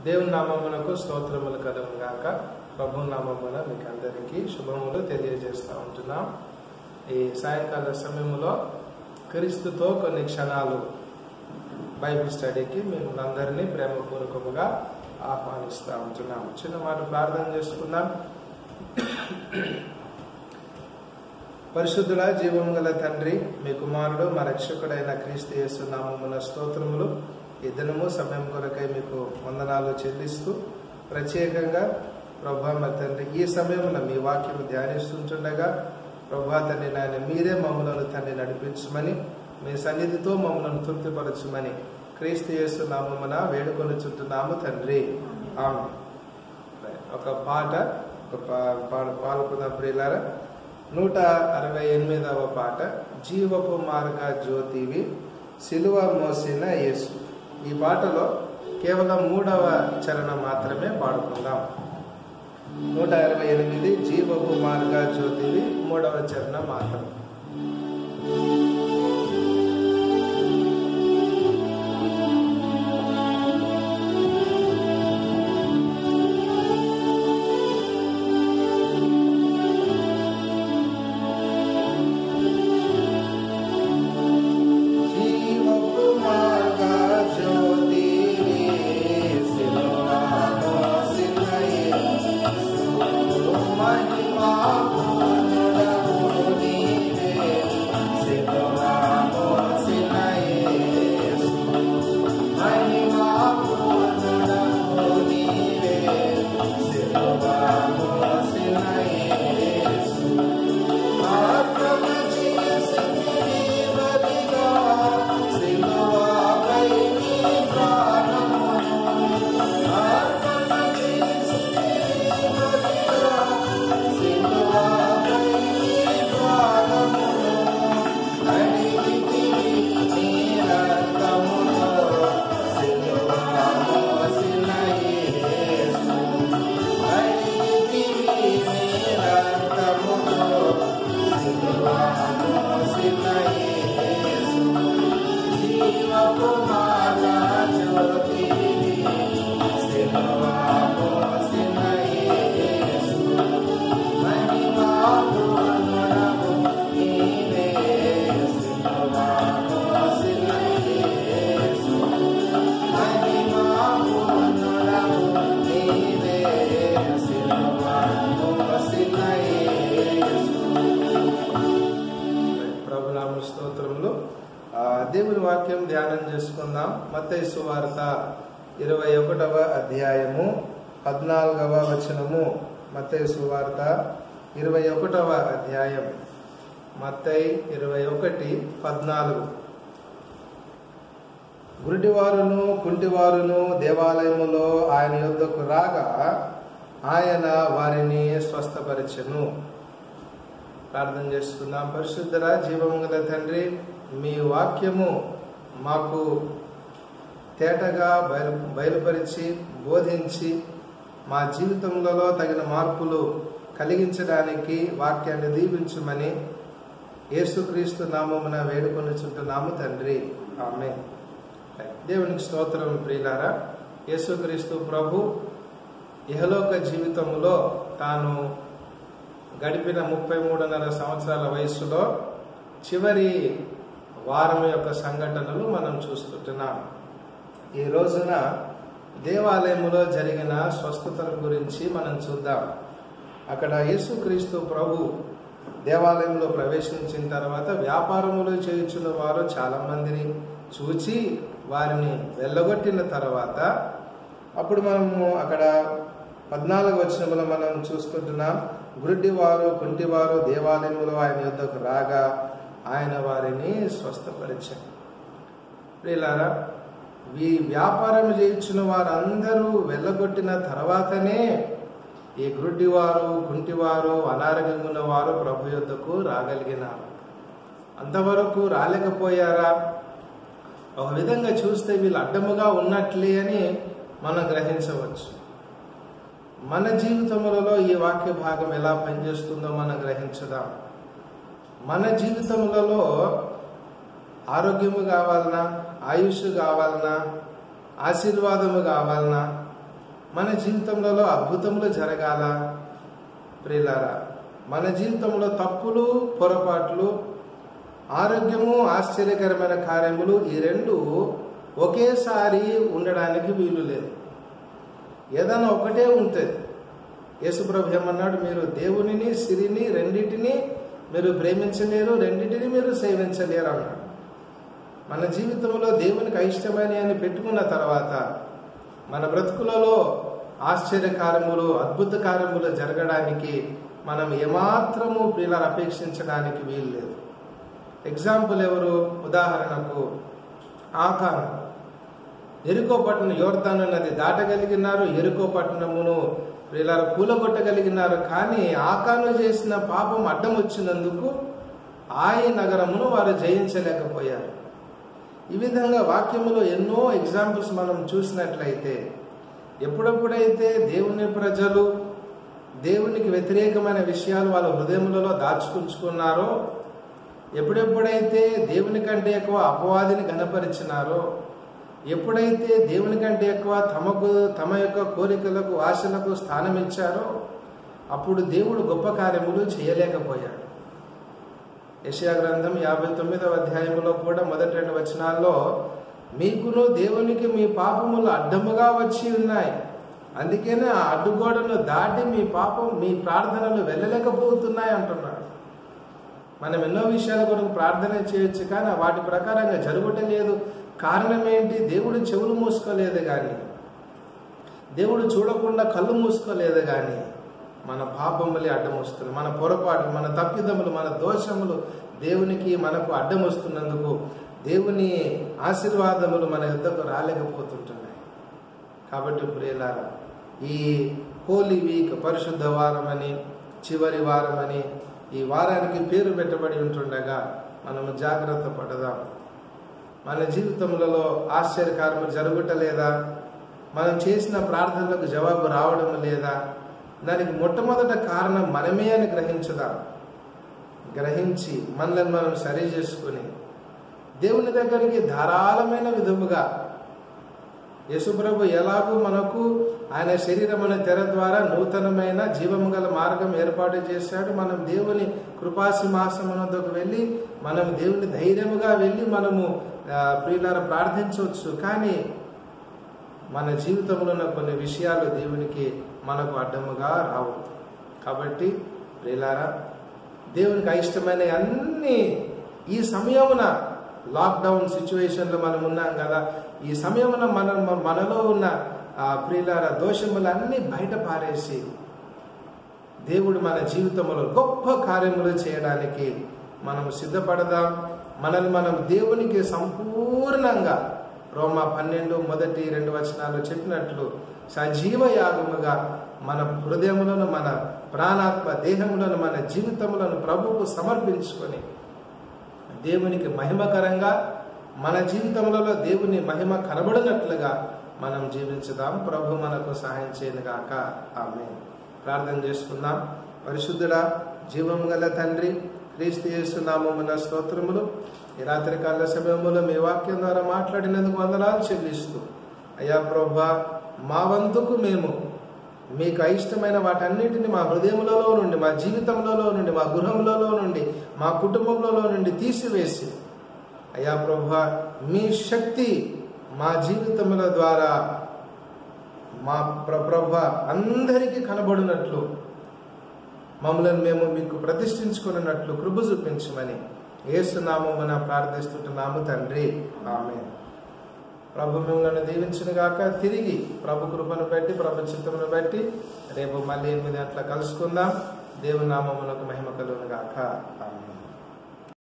దేవుని నామమునకు స్తోత్రములు కలుగు గాక ప్రభు నామమున మీకు అందరికీ శుభములు తెలియజేస్తూ ఉంటున్నాం ఈ సాయంకాల సమయంలో క్రీస్తుతో కొన్ని క్షణాలు బైబిల్ స్టడీకి మిమ్మల్ని అందరినీ ప్రేమపూర్వకముగా ఆహ్వానిస్తూ ఉంటున్నాం చిన్న మాట ప్రార్థన చేసుకుందాం పరిశుద్ధుల జీవం గల తండ్రి మీ కుమారుడు మా రక్షకుడైన క్రీస్తు యేసు నామమున స్తోత్రములు ఈ దినము సమయం కొరకై మీకు వందనాలు చెల్లిస్తూ ప్రత్యేకంగా ప్రభా మా తండ్రి ఈ సమయమున మీ వాక్యం ధ్యానిస్తుంటుండగా ప్రభా తండ్రి నాయన మీరే మమ్మలను తండ్రి నడిపించమని మీ సన్నిధితో మమ్మల్ని తృప్తిపరచమని క్రీస్తు యేసు నామమున వేడుకొని చుట్టున్నాము తండ్రి ఆమె ఒక పాట ఒక పా- పాట పాల్గొన్న ప్రియులారా నూట అరవై ఎనిమిదవ పాట జీవపు మార్గ జ్యోతివి సిలువ మోసిన యేసు ఈ పాటలో కేవలం మూడవ చరణం మాత్రమే పాడుకుందాం నూట అరవై ఎనిమిది జీవపు మార్గ జ్యోతివి మూడవ చరణం మాత్రం జీవపు మార్గ జ్యోతివి సిలువ మోసిన యేసు మహిమా పూర్ణుడవు నీవే సిలువ మోసిన యేసు మహిమా పూర్ణుడవు నీవే సిలువ మోసిన యేసు ఆత్మ చేసింది బలిగా సిలువపై నీ ప్రాణమును ఆత్మ చేసింది బలిగా సిలువపై నీ ప్రాణమును అడిగితివి నీ రక్తముతో సిలువ మోసిన యేసు అడిగితివి నీ రక్తముతో సిలువ మోసిన యేసు జీవపు మార్గ జ్యోతివి సిలువ మోసిన యేసు మహిమా పూర్ణుడవు నీవే సిలువ మోసిన యేసు మహిమా పూర్ణుడవు నీవే సిలువ మోసిన యేసు ప్రభునామ స్తోత్రములు ఆ, దేవుని వాక్యం ధ్యానం చేసుకుందాం మత్తయి సువార్త ఇరవై ఒకటవ అధ్యాయము పద్నాలుగవ వచనము మత్తయి సువార్త ఇరవై ఒకటవ అధ్యాయం మత్తయి ఇరవై ఒకటి పద్నాలుగు గురుడివారును కుంటివారును దేవాలయములో ఆయన యొద్దకు రాగా ఆయన వారిని స్వస్థపరిచెను ప్రార్థన చేసుకుందాం పరిశుద్ధర జీవము గల తండ్రి మీ వాక్యము మాకు తేటగా బయలు బయలుపరిచి బోధించి మా జీవితంలో తగిన మార్పులు కలిగించడానికి వాక్యాన్ని దీవించమని యేసుక్రీస్తు నామమున వేడుకొనిచుంటున్నాము తండ్రి ఆమె దేవునికి స్తోత్రం ప్రియులారా యేసుక్రీస్తు ప్రభు ఇహలోక జీవితములో తాను గడిపిన ముప్పై మూడున్నర సంవత్సరాల వయసులో చివరి వారం యొక్క సంఘటనలు మనం చూస్తుంటున్నాం ఈ రోజున దేవాలయములో జరిగిన స్వస్థతల గురించి మనం చూద్దాం అక్కడ యేసుక్రీస్తు ప్రభు దేవాలయంలో ప్రవేశించిన తర్వాత వ్యాపారములు చేయుచున్న వారు చాలా మందిని చూచి వారిని వెళ్ళగొట్టిన తర్వాత అప్పుడు మనము అక్కడ పద్నాలుగు వచనములో మనం చూసుకుంటున్నాం గురుడివారు కుంటివారు దేవాలయములో ఆయన యుద్ధకు రాగా ఆయన వారిని స్వస్థపరిచారు ప్రియులారా ఈ వ్యాపారం చేయించిన వారందరూ వెళ్ళగొట్టిన తర్వాతనే ఈ గుడ్డివారు కుంటివారు అనారోగ్యంగా ఉన్నవారు ప్రభు యొద్దకు రాగలిగినారు అంతవరకు రాలేకపోయారా ఒక విధంగా చూస్తే వీళ్ళు అడ్డముగా ఉన్నట్లే అని మనం గ్రహించవచ్చు మన జీవితములలో ఈ వాక్య భాగం ఎలా పనిచేస్తుందో మనం గ్రహించుదాం మన జీవితములలో ఆరోగ్యము కావాలన్నా ఆయుష్ కావాలన్నా ఆశీర్వాదము కావాలన్నా మన జీవితంలో అద్భుతములు జరగాల ప్రియులారా మన జీవితంలో తప్పులు పొరపాట్లు ఆరోగ్యము ఆశ్చర్యకరమైన కార్యములు ఈ రెండు ఒకేసారి ఉండడానికి వీలు లేదు ఏదైనా ఒకటే ఉంటుంది యేసుప్రభు ఏమన్నాడు మీరు దేవునిని సిరిని రెండింటిని మీరు ప్రేమించలేరు రెండింటిని మీరు సేవించలేరు అన్నాడు మన జీవితంలో దేవునికి అయిష్టమని అని పెట్టుకున్న తర్వాత మన బ్రతుకులలో ఆశ్చర్య కార్యములు అద్భుత కార్యములు జరగడానికి మనం ఏమాత్రము ప్రియులను అపేక్షించడానికి వీలు లేదు ఎగ్జాంపుల్ ఎవరు ఉదాహరణకు ఆకాను ఎరుకో పట్టణం యోర్ధాను నది దాటగలిగినారు ఎరుకో పట్టణమును ప్రియులారు కూలగొట్టగలిగినారు కానీ ఆకాను చేసిన పాపం అడ్డం వచ్చినందుకు ఆయి నగరమును వారు జయించలేకపోయారు ఈ విధంగా వాక్యములో ఎన్నో ఎగ్జాంపుల్స్ మనం చూసినట్లయితే ఎప్పుడెప్పుడైతే దేవుని ప్రజలు దేవునికి వ్యతిరేకమైన విషయాలు వాళ్ళ హృదయములలో దాచుకుంచుకున్నారో ఎప్పుడెప్పుడైతే దేవుని కంటే ఎక్కువ అపవాదిని గనపరిచినారో ఎప్పుడైతే దేవుని కంటే ఎక్కువ తమకు తమ యొక్క కోరికలకు ఆశలకు స్థానం ఇచ్చారో అప్పుడు దేవుడు గొప్ప కార్యములు చేయలేకపోయాడు యశయా గ్రంథం యాభై తొమ్మిదవ అధ్యాయంలో కూడా మొదటి రెండు వచనాల్లో మీకును దేవునికి మీ పాపములు అడ్డముగా వచ్చి ఉన్నాయి అందుకనే ఆ అడ్డుగోడను దాటి మీ పాపం మీ ప్రార్థనలు వెళ్ళలేకపోతున్నాయి అంటున్నాడు మనం ఎన్నో విషయాల కొరకు ప్రార్థన చేయొచ్చు కానీ వాటి ప్రకారంగా జరుగుటలేదు కారణం ఏంటి దేవుడు చెవులు మూసుకోలేదు కానీ దేవుడు చూడకుండా కళ్ళు మూసుకోలేదు కానీ మన పాపములే అడ్డం వస్తుంది మన పొరపాటు మన తప్పిదములు మన దోషములు దేవునికి మనకు అడ్డం వస్తున్నందుకు దేవుని ఆశీర్వాదములు మన యుద్ధకు రాలేకపోతుంటున్నాయి కాబట్టి ప్రియులారా ఈ హోలీ వీక్ పరిశుద్ధ వారం అని చివరి వారం అని ఈ వారానికి పేరు పెట్టబడి ఉంటుండగా మనము జాగ్రత్త పడదాం మన జీవితములలో ఆశ్చర్యకారము జరుగుటలేదా మనం చేసిన ప్రార్థనలకు జవాబు రావడం లేదా దానికి మొట్టమొదట కారణం మనమే అని గ్రహించుదాం గ్రహించి మనల్ని మనం సరి చేసుకుని దేవుని దగ్గరికి ధారాళమైన విధముగా యేసుప్రభు ఎలాగూ మనకు ఆయన శరీరమున తెర ద్వారా నూతనమైన జీవము గల మార్గం ఏర్పాటు చేశాడు మనం దేవుని కృపాసింహాసమునకు వెళ్ళి మనం దేవుని ధైర్యముగా వెళ్ళి మనము ప్రియులార ప్రార్థించవచ్చు కానీ మన జీవితంలో ఉన్న కొన్ని విషయాలు దేవునికి మనకు అడ్డముగా రావు కాబట్టి ప్రియులారా దేవునికి అయిష్టమైన అన్ని ఈ సమయమున లాక్డౌన్ సిచ్యువేషన్లో మనం ఉన్నాం కదా ఈ సమయమున మన మనలో ఉన్న ఆ ప్రియులార దోషములన్నీ బయట పారేసి దేవుడు మన జీవితంలో గొప్ప కార్యములు చేయడానికి మనం సిద్ధపడదాం మనల్ని మనం దేవునికి సంపూర్ణంగా రోమా పన్నెండు మొదటి రెండు వచనాలు చెప్పినట్లు సజీవ యాగముగా మన హృదయములను మన ప్రాణాత్మ దేహములను మన జీవితములను ప్రభువుకు సమర్పించుకొని దేవునికి మహిమకరంగా మన జీవితములలో దేవుని మహిమ కనబడినట్లుగా మనం జీవించుదాం ప్రభు మనకు సహాయం చేయనుగాక ఆమె ప్రార్థన చేసుకుందాం పరిశుద్ధుడా జీవం గల తండ్రి క్రీస్తు చేస్తున్నామన్న స్తోత్రములు ఈ రాత్రికాల సమయంలో మీ వాక్యం ద్వారా మాట్లాడినందుకు వందనాలు చెల్లిస్తూ అయ్యా ప్రభా మా వంతుకు మేము మీకు అయిష్టమైన వాటన్నిటిని మా హృదయములలో నుండి మా జీవితంలో నుండి మా గృహములలో నుండి మా కుటుంబంలో నుండి తీసివేసి అయ్యా ప్రభా మీ శక్తి మా జీవితముల ద్వారా మా ప్రభ అందరికీ కనబడినట్లు మమ్మల్ని మేము మీకు ప్రతిష్ఠించుకున్నట్లు కృప చూపించమని ఏసునామమున ప్రార్థిస్తుంటున్నాము తండ్రి ఆమె ప్రభు మిమ్మల్ని దీవించిన గాక తిరిగి ప్రభు కృపను బట్టి ప్రభు చిత్తమును బట్టి రేపు మళ్ళీ ఎనిమిది గంటల కలుసుకుందాం దేవునామమునకు మహిమ కలుగును గాక ఆమె